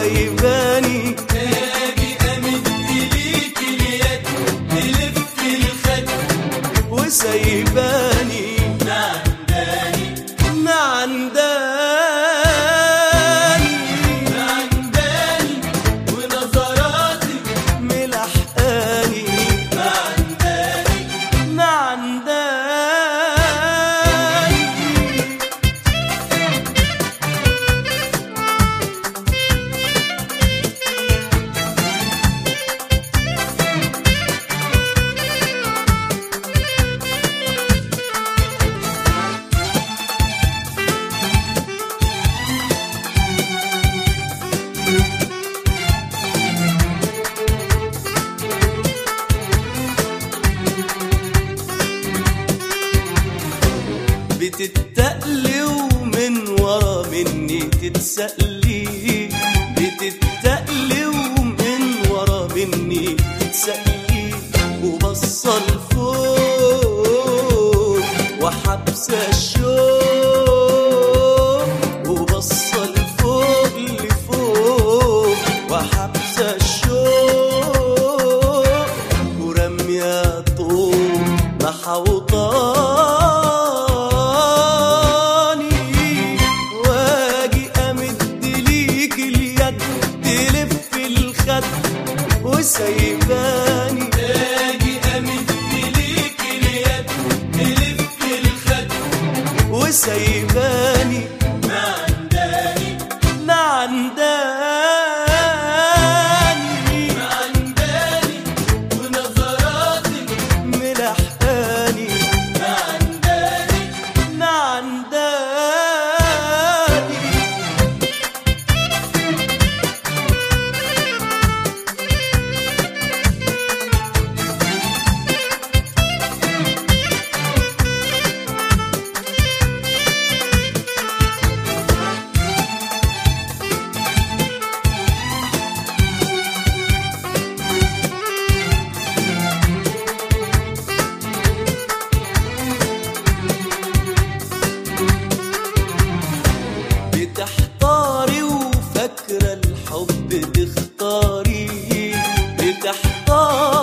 وسايباني اجي امد ليك اليد تلف الخد وسايباني نعنداني معنداني نعنداني ونظراتك ملحقاني نعنداني معنداني بتتقلي ومن ورا مني تتسألي بتتقلي ومن ورا مني تتسألي وبصة لفوق وحبسة الشوق وبصة لفوق لفوق وحبسة الشوق ورمية طول محوطاني واجي امد ليك اليد تلف الخد وسايباني اجي امد ليك اليد تلف الخد وسايباني نعنداني معنداني نعنداني ونظراتك ملحقاني نعنداني معنداني بتحتاري وفاكرة الحب تختاري بتحتاري